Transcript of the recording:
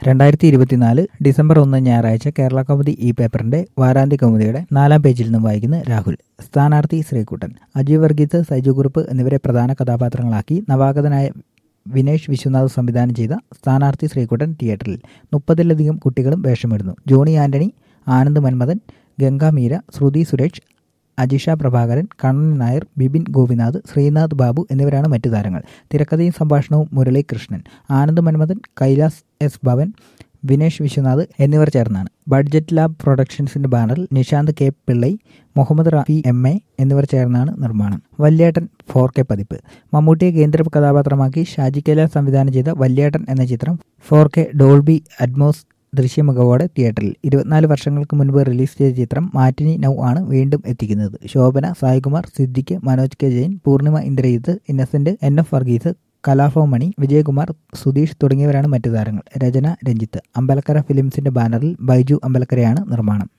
രണ്ടായിരത്തി ഇരുപത്തിനാല് ഡിസംബർ ഒന്ന് ഞായറാഴ്ച കേരള കൗമുദി ഈ പേപ്പറിന്റെ വാരാന്ത്യ കൗമുദിയുടെ നാലാം പേജിൽ നിന്നും വായിക്കുന്ന രാഹുൽ സ്ഥാനാർത്ഥി ശ്രീകുട്ടൻ അജയ് വർഗീസ് സൈജു കുറുപ്പ് എന്നിവരെ പ്രധാന കഥാപാത്രങ്ങളാക്കി നവാഗതനായ വിനേഷ് വിശ്വനാഥ് സംവിധാനം ചെയ്ത സ്ഥാനാർത്ഥി ശ്രീകുട്ടൻ തിയേറ്ററിൽ മുപ്പതിലധികം കുട്ടികളും വേഷമിടുന്നു ജോണി ആന്റണി ആനന്ദ് മന്മഥൻ ഗംഗാ മീര ശ്രുതി സുരേഷ് അജിഷ പ്രഭാകരൻ കണ്ണൻ നായർ ബിബിൻ ഗോപിനാഥ് ശ്രീനാഥ് ബാബു എന്നിവരാണ് മറ്റു താരങ്ങൾ തിരക്കഥയും സംഭാഷണവും മുരളി കൃഷ്ണൻ ആനന്ദ് മന്മഥൻ കൈലാസ് എസ് ഭവൻ വിനേഷ് വിശ്വനാഥ് എന്നിവർ ചേർന്നാണ് ബഡ്ജറ്റ് ലാബ് പ്രൊഡക്ഷൻസിന്റെ ബാനറിൽ Nishanth K Pillai Muhammad Rafi M A എന്നിവർ ചേർന്നാണ് നിർമ്മാണം വല്യേട്ടൻ ഫോർ കെ പതിപ്പ് മമ്മൂട്ടിയെ കേന്ദ്ര കഥാപാത്രമാക്കി ഷാജി കൈലാസ് സംവിധാനം ചെയ്ത വല്യേട്ടൻ എന്ന ചിത്രം ഫോർ കെ ഡോൾബി അറ്റ്മോസ് ദൃശ്യമികവോടെ തിയേറ്ററിൽ ഇരുപത്തിനാല് വർഷങ്ങൾക്ക് മുൻപ് റിലീസ് ചെയ്ത ചിത്രം മാറ്റിനി നൗ ആണ് വീണ്ടും എത്തിക്കുന്നത് Shobhana Saikumar Siddique Manoj K Jayan Poornima Indrajith Innocent N F Varghese Kalabhavan Mani Vijayakumar Sudheesh തുടങ്ങിയവരാണ് മറ്റു താരങ്ങൾ രചന രഞ്ജിത്ത് അമ്പലക്കര ഫിലിംസിന്റെ ബാനറിൽ ബൈജു അമ്പലക്കരയാണ് നിർമ്മാണം